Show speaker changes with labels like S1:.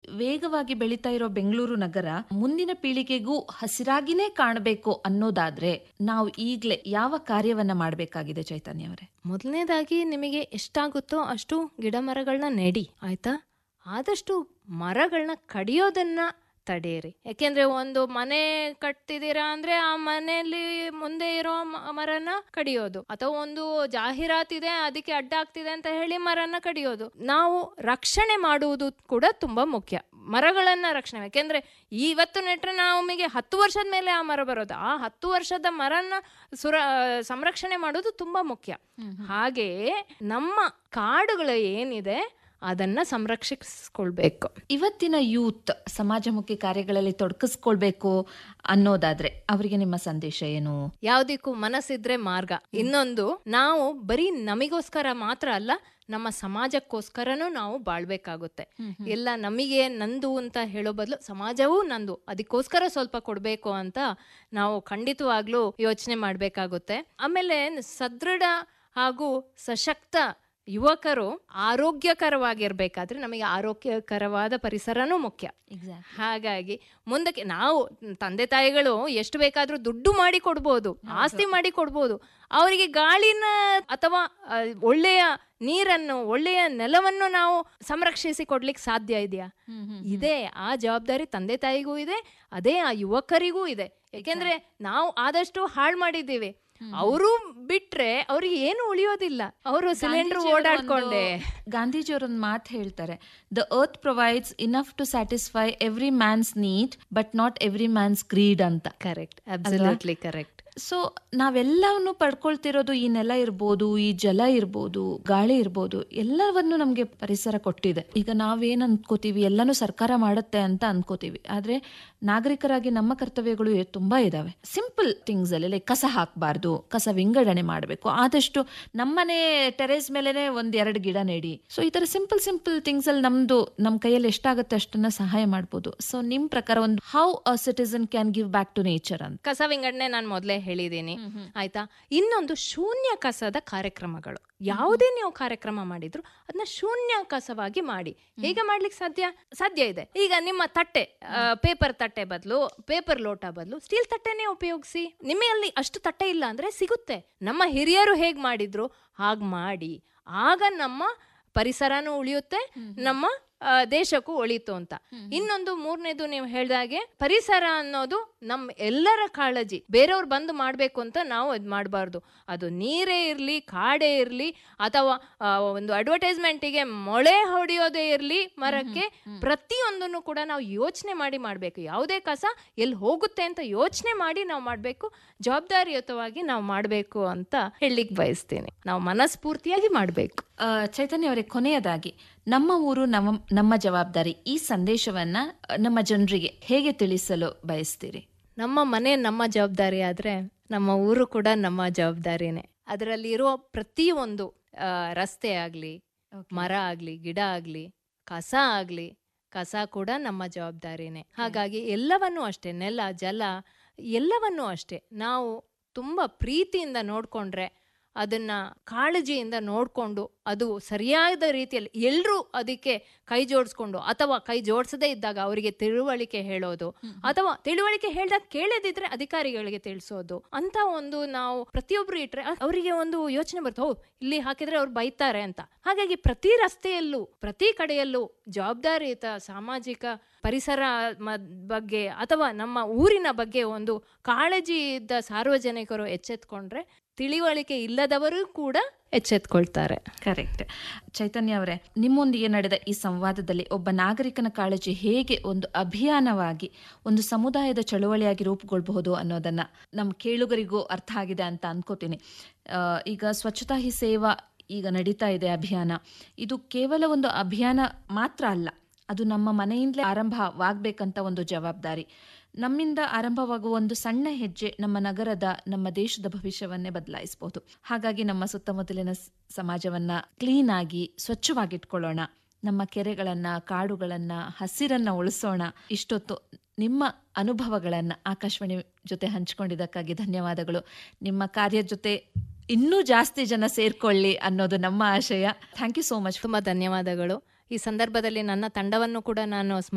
S1: ವೇಗವಾಗಿ ಬೆಳೀತಾ ಇರೋ ಬೆಂಗಳೂರು ನಗರ ಮುಂದಿನ ಪೀಳಿಗೆಗೂ ಹಸಿರಾಗಿನೇ ಕಾಣಬೇಕು ಅನ್ನೋದಾದ್ರೆ ನಾವು ಈಗ್ಲೇ ಯಾವ ಕಾರ್ಯವನ್ನ ಮಾಡಬೇಕಾಗಿದೆ ಚೈತನ್ಯ ಅವರೇ
S2: ಮೊದಲನೇದಾಗಿ ನಿಮಗೆ ಎಷ್ಟಾಗುತ್ತೋ ಅಷ್ಟು ಗಿಡ ಮರಗಳನ್ನ ನೆಡಿ ಆಯ್ತಾ ಆದಷ್ಟು ಮರಗಳನ್ನ ಕಡಿಯೋದನ್ನ ತಡೆಯಿರಿ ಯಾಕೆಂದ್ರೆ ಒಂದು ಮನೆ ಕಟ್ತಿದ್ದೀರಾ ಅಂದ್ರೆ ಆ ಮನೆಯಲ್ಲಿ ಮುಂದೆ ಇರೋ ಮ- ಮರನ ಕಡಿಯೋದು ಅಥವಾ ಒಂದು ಜಾಹೀರಾತಿದೆ ಅದಕ್ಕೆ ಅಡ್ಡ ಆಗ್ತಿದೆ ಅಂತ ಹೇಳಿ ಮರನ ಕಡಿಯೋದು ನಾವು ರಕ್ಷಣೆ ಮಾಡುವುದು ಕೂಡ ತುಂಬಾ ಮುಖ್ಯ ಮರಗಳನ್ನ ರಕ್ಷಣೆ ಯಾಕೆಂದ್ರೆ ಇವತ್ತು ನೆಟ್ರೆ ನಮಗೆ ಹತ್ತು ವರ್ಷದ ಮೇಲೆ ಆ ಮರ ಬರೋದು ಆ ಹತ್ತು ವರ್ಷದ ಮರನ ಸುರ ಸಂರಕ್ಷಣೆ ಮಾಡೋದು ತುಂಬಾ ಮುಖ್ಯ ಹಾಗೆಯೇ ನಮ್ಮ ಕಾಡುಗಳು ಏನಿದೆ ಅದನ್ನ ಸಂರಕ್ಷಿಸ್ಕೊಳ್ಬೇಕು
S1: ಇವತ್ತಿನ ಯೂತ್ ಸಮಾಜಮುಖಿ ಕಾರ್ಯಗಳಲ್ಲಿ ತೊಡಗಿಸ್ಕೊಳ್ಬೇಕು ಅನ್ನೋದಾದ್ರೆ ಅವರಿಗೆ ನಿಮ್ಮ ಸಂದೇಶ ಏನು
S2: ಯಾವ್ದಕ್ಕೂ ಮನಸ್ಸಿದ್ರೆ ಮಾರ್ಗ ಇನ್ನೊಂದು ನಾವು ಬರೀ ನಮಿಗೋಸ್ಕರ ಮಾತ್ರ ಅಲ್ಲ ನಮ್ಮ ಸಮಾಜಕ್ಕೋಸ್ಕರನೂ ನಾವು ಬಾಳ್ಬೇಕಾಗುತ್ತೆ ಎಲ್ಲ ನಮಗೆ ನಂದು ಅಂತ ಹೇಳೋ ಬದಲು ಸಮಾಜವೂ ನಂದು ಅದಕ್ಕೋಸ್ಕರ ಸ್ವಲ್ಪ ಕೊಡಬೇಕು ಅಂತ ನಾವು ಖಂಡಿತವಾಗ್ಲೂ ಯೋಚನೆ ಮಾಡಬೇಕಾಗುತ್ತೆ ಆಮೇಲೆ ಸದೃಢ ಹಾಗೂ ಸಶಕ್ತ ಯುವಕರು ಆರೋಗ್ಯಕರವಾಗಿರ್ಬೇಕಾದ್ರೆ ನಮಗೆ ಆರೋಗ್ಯಕರವಾದ ಪರಿಸರನೂ ಮುಖ್ಯ ಹಾಗಾಗಿ ಮುಂದಕ್ಕೆ ನಾವು ತಂದೆ ತಾಯಿಗಳು ಎಷ್ಟು ಬೇಕಾದ್ರೂ ದುಡ್ಡು ಮಾಡಿ ಕೊಡ್ಬೋದು ಆಸ್ತಿ ಮಾಡಿ ಕೊಡ್ಬೋದು ಅವರಿಗೆ ಗಾಳಿನ ಅಥವಾ ಆ, ಒಳ್ಳೆಯ ನೀರನ್ನು ಒಳ್ಳೆಯ ನೆಲವನ್ನು ನಾವು ಸಂರಕ್ಷಿಸಿ ಕೊಡ್ಲಿಕ್ಕೆ ಸಾಧ್ಯ ಇದೆಯಾ ಇದೆ ಆ ಜವಾಬ್ದಾರಿ ತಂದೆ ತಾಯಿಗೂ ಇದೆ ಅದೇ ಆ ಯುವಕರಿಗೂ ಇದೆ ಯಾಕೆಂದ್ರೆ ನಾವು ಆದಷ್ಟು ಹಾಳು ಮಾಡಿದ್ದೀವಿ ಅವರು ಬಿಟ್ರೆ ಅವ್ರಿಗೆ ಏನು ಉಳಿಯೋದಿಲ್ಲ ಅವರು ಸಿಲಿಂಡರ್ ಓಡಾಡ್ಕೊಂಡೆ
S1: ಗಾಂಧೀಜಿಯವರೊಂದು ಮಾತು ಹೇಳ್ತಾರೆ the earth provides enough to satisfy every man's need but not every man's greed ಅಂತ
S2: ಕರೆಕ್ಟ್ ಅಬ್ಸಲ್ಯೂಟ್ಲಿ ಕರೆಕ್ಟ್
S1: ಸೊ ನಾವೆಲ್ಲವನ್ನು ಪಡ್ಕೊಳ್ತಿರೋದು ಈ ನೆಲ ಇರ್ಬೋದು ಈ ಜಲ ಇರ್ಬೋದು ಗಾಳಿ ಇರ್ಬೋದು ಎಲ್ಲವನ್ನು ನಮಗೆ ಪರಿಸರ ಕೊಟ್ಟಿದೆ ಈಗ ನಾವೇನ್ ಅನ್ಕೋತೀವಿ ಎಲ್ಲಾನು ಸರ್ಕಾರ ಮಾಡುತ್ತೆ ಅಂತ ಅನ್ಕೋತೀವಿ ಆದ್ರೆ ನಾಗರಿಕರಾಗಿ ನಮ್ಮ ಕರ್ತವ್ಯಗಳು ಎ- ತುಂಬಾ ಇದಾವೆ ಸಿಂಪಲ್ ಥಿಂಗ್ಸ್ ಅಲ್ಲಿ ಲೈಕ್ ಕಸ ಹಾಕಬಾರ್ದು ಕಸ ವಿಂಗಡಣೆ ಮಾಡಬೇಕು ಆದಷ್ಟು ನಮ್ಮನೆ ಟೆರೇಸ್ ಮೇಲೆನೆ ಒಂದ್ ಎರಡು ಗಿಡ ನೆಡಿ ಸೊ ಈ ತರ ಸಿಂಪಲ್ ಸಿಂಪಲ್ ಥಿಂಗ್ಸ್ ಅಲ್ಲಿ ನಮ್ದು ನಮ್ ಕೈಯಲ್ಲಿ ಎಷ್ಟಾಗುತ್ತೆ ಅಷ್ಟನ್ನ ಸಹಾಯ ಮಾಡ್ಬೋದು ಸೊ ನಿಮ್ ಪ್ರಕಾರ ಒಂದು how a citizen can give back to nature ಅಂತ
S2: ಕಸ ವಿಂಗಡಣೆ ನಾನು ಮೊದಲೇ ಹೇಳಿದ್ದೀನಿ ಆಯ್ತಾ ಇನ್ನೊಂದು ಶೂನ್ಯ ಕಸದ ಕಾರ್ಯಕ್ರಮಗಳು ಯಾವುದೇ ನೀವು ಕಾರ್ಯಕ್ರಮ ಮಾಡಿದ್ರು ಅದನ್ನ ಶೂನ್ಯ ಕಸವಾಗಿ ಮಾಡಿ ಹೇಗೆ ಮಾಡ್ಲಿಕ್ಕೆ ಸಾಧ್ಯ ಸಾಧ್ಯ ಇದೆ ಈಗ ನಿಮ್ಮ ತಟ್ಟೆ ಪೇಪರ್ ತಟ್ಟೆ ಬದಲು ಪೇಪರ್ ಲೋಟ ಬದಲು ಸ್ಟೀಲ್ ತಟ್ಟೆನೇ ಉಪಯೋಗಿಸಿ ನಿಮ್ಮಲ್ಲಿ ಅಷ್ಟು ತಟ್ಟೆ ಇಲ್ಲ ಅಂದ್ರೆ ಸಿಗುತ್ತೆ ನಮ್ಮ ಹಿರಿಯರು ಹೇಗ್ ಮಾಡಿದ್ರು ಹಾಗ್ ಮಾಡಿ ಆಗ ನಮ್ಮ ಪರಿಸರನೂ ಉಳಿಯುತ್ತೆ ನಮ್ಮ ಆ, ದೇಶಕ್ಕೂ ಒಳಿತು ಅಂತ ಇನ್ನೊಂದು ಮೂರನೇದು ನೀವು ಹೇಳ್ದಾಗೆ ಪರಿಸರ ಅನ್ನೋದು ನಮ್ಮ ಎಲ್ಲರ ಕಾಳಜಿ ಬೇರೆಯವ್ರು ಬಂದು ಮಾಡಬೇಕು ಅಂತ ನಾವು ಇದು ಮಾಡಬಾರ್ದು ಅದು ನೀರೇ ಇರಲಿ ಕಾಡೇ ಇರಲಿ ಅಥವಾ ಆ, ಒಂದು ಅಡ್ವರ್ಟೈಸ್ಮೆಂಟಿಗೆ ಮೊಳೆ ಹೊಡೆಯೋದೇ ಇರಲಿ ಮರಕ್ಕೆ ಪ್ರತಿಯೊಂದನ್ನು ಕೂಡ ನಾವು ಯೋಚನೆ ಮಾಡಿ ಮಾಡಬೇಕು ಯಾವುದೇ ಕಸ ಎಲ್ಲಿ ಹೋಗುತ್ತೆ ಅಂತ ಯೋಚನೆ ಮಾಡಿ ನಾವು ಮಾಡಬೇಕು ಜವಾಬ್ದಾರಿಯುತವಾಗಿ ನಾವು ಮಾಡಬೇಕು ಅಂತ ಹೇಳಲಿಕ್ಕೆ ಬಯಸ್ತೀನಿ ನಾವು ಮನಸ್ಫೂರ್ತಿಯಾಗಿ ಮಾಡಬೇಕು
S1: ಆ, ಚೈತನ್ಯ ಅವರೇ ಕೊನೆಯದಾಗಿ ನಮ್ಮ ಊರು ನಮ್ಮ ನಮ್ಮ ಜವಾಬ್ದಾರಿ ಈ ಸಂದೇಶವನ್ನ ಆ, ನಮ್ಮ ಜನರಿಗೆ ಹೇಗೆ ತಿಳಿಸಲು ಬಯಸ್ತೀರಿ
S2: ನಮ್ಮ ಮನೆ ನಮ್ಮ ಜವಾಬ್ದಾರಿ ಆದ್ರೆ ನಮ್ಮ ಊರು ಕೂಡ ನಮ್ಮ ಜವಾಬ್ದಾರಿನೇ ಅದರಲ್ಲಿ ಇರೋ ಪ್ರತಿಯೊಂದು ಆ, ರಸ್ತೆ ಆಗ್ಲಿ ಮರ ಆಗ್ಲಿ ಗಿಡ ಆಗ್ಲಿ ಕಸ ಆಗ್ಲಿ ಕಸ ಕೂಡ ನಮ್ಮ ಜವಾಬ್ದಾರಿನೇ ಹಾಗಾಗಿ ಎಲ್ಲವನ್ನೂ ಅಷ್ಟೇ ನೆಲ ಜಲ ಎಲ್ಲವನ್ನೂ ಅಷ್ಟೇ ನಾವು ತುಂಬ ಪ್ರೀತಿಯಿಂದ ನೋಡ್ಕೊಂಡ್ರೆ ಅದನ್ನ ಕಾಳಜಿಯಿಂದ ನೋಡ್ಕೊಂಡು ಅದು ಸರಿಯಾದ ರೀತಿಯಲ್ಲಿ ಎಲ್ಲರೂ ಅದಕ್ಕೆ ಕೈ ಜೋಡಿಸ್ಕೊಂಡು ಅಥವಾ ಕೈ ಜೋಡಿಸದೇ ಇದ್ದಾಗ ಅವರಿಗೆ ತಿಳುವಳಿಕೆ ಹೇಳೋದು ಅಥವಾ ತಿಳುವಳಿಕೆ ಹೇಳ್ದಾಗ ಕೇಳದಿದ್ರೆ ಅಧಿಕಾರಿಗಳಿಗೆ ತಿಳಿಸೋದು ಅಂತ ಒಂದು ನಾವು ಪ್ರತಿಯೊಬ್ರು ಇಟ್ರೆ ಅ- ಅವರಿಗೆ ಒಂದು ಯೋಚನೆ ಬರುತ್ತೆ ಓ ಇಲ್ಲಿ ಹಾಕಿದ್ರೆ ಅವ್ರು ಬೈತಾರೆ ಅಂತ ಹಾಗಾಗಿ ಪ್ರತಿ ರಸ್ತೆಯಲ್ಲೂ ಪ್ರತಿ ಕಡೆಯಲ್ಲೂ ಜವಾಬ್ದಾರಿಯುತ ಸಾಮಾಜಿಕ ಪರಿಸರ ಮ- ಬಗ್ಗೆ ಅಥವಾ ನಮ್ಮ ಊರಿನ ಬಗ್ಗೆ ಒಂದು ಕಾಳಜಿ ಇದ್ದ ಸಾರ್ವಜನಿಕರು ಎಚ್ಚೆತ್ಕೊಂಡ್ರೆ ತಿಳಿವಳಿಕೆ ಇಲ್ಲದವರು ಕೂಡ ಎಚ್ಚೆತ್ಕೊಳ್ತಾರೆ
S1: ಕರೆಕ್ಟ್ ಚೈತನ್ಯ ಅವರೇ ನಿಮ್ಮೊಂದಿಗೆ ನಡೆದ ಈ ಸಂವಾದದಲ್ಲಿ ಒಬ್ಬ ನಾಗರಿಕನ ಕಾಳಜಿ ಹೇಗೆ ಒಂದು ಅಭಿಯಾನವಾಗಿ ಒಂದು ಸಮುದಾಯದ ಚಳುವಳಿಯಾಗಿ ರೂಪುಗೊಳ್ಳಬಹುದು ಅನ್ನೋದನ್ನ ನಮ್ಮ ಕೇಳುಗರಿಗೂ ಅರ್ಥ ಆಗಿದೆ ಅಂತ ಅನ್ಕೋತೀನಿ ಆ, ಈಗ ಸ್ವಚ್ಛತಾ ಹಿ ಸೇವಾ ಈಗ ನಡೀತಾ ಇದೆ ಅಭಿಯಾನ ಇದು ಕೇವಲ ಒಂದು ಅಭಿಯಾನ ಮಾತ್ರ ಅಲ್ಲ ಅದು ನಮ್ಮ ಮನೆಯಿಂದಲೇ ಆರಂಭವಾಗಬೇಕಂತ ಒಂದು ಜವಾಬ್ದಾರಿ ನಮ್ಮಿಂದ ಆರಂಭವಾಗುವ ಒಂದು ಸಣ್ಣ ಹೆಜ್ಜೆ ನಮ್ಮ ನಗರದ ನಮ್ಮ ದೇಶದ ಭವಿಷ್ಯವನ್ನೇ ಬದಲಾಯಿಸಬಹುದು ಹಾಗಾಗಿ ನಮ್ಮ ಸುತ್ತಮುತ್ತಲಿನ ಸ್- ಸಮಾಜವನ್ನ ಕ್ಲೀನ್ ಆಗಿ ಸ್ವಚ್ಛವಾಗಿಟ್ಕೊಳ್ಳೋಣ ನಮ್ಮ ಕೆರೆಗಳನ್ನ ಕಾಡುಗಳನ್ನ ಹಸಿರನ್ನ ಉಳಿಸೋಣ ಇಷ್ಟೊತ್ತು ನಿಮ್ಮ ಅನುಭವಗಳನ್ನ ಆಕಾಶವಾಣಿ ಜೊತೆ ಹಂಚಿಕೊಂಡಿದ್ದಕ್ಕಾಗಿ ಧನ್ಯವಾದಗಳು ನಿಮ್ಮ ಕಾರ್ಯದ ಜೊತೆ ಇನ್ನೂ ಜಾಸ್ತಿ ಜನ ಸೇರ್ಕೊಳ್ಳಿ ಅನ್ನೋದು ನಮ್ಮ ಆಶಯ ಥ್ಯಾಂಕ್ ಯು ಸೋ ಮಚ್
S2: ತುಂಬಾ ಧನ್ಯವಾದಗಳು ಈ ಸಂದರ್ಭದಲ್ಲಿ ನನ್ನ ತಂಡವನ್ನು ಕೂಡ ನಾನು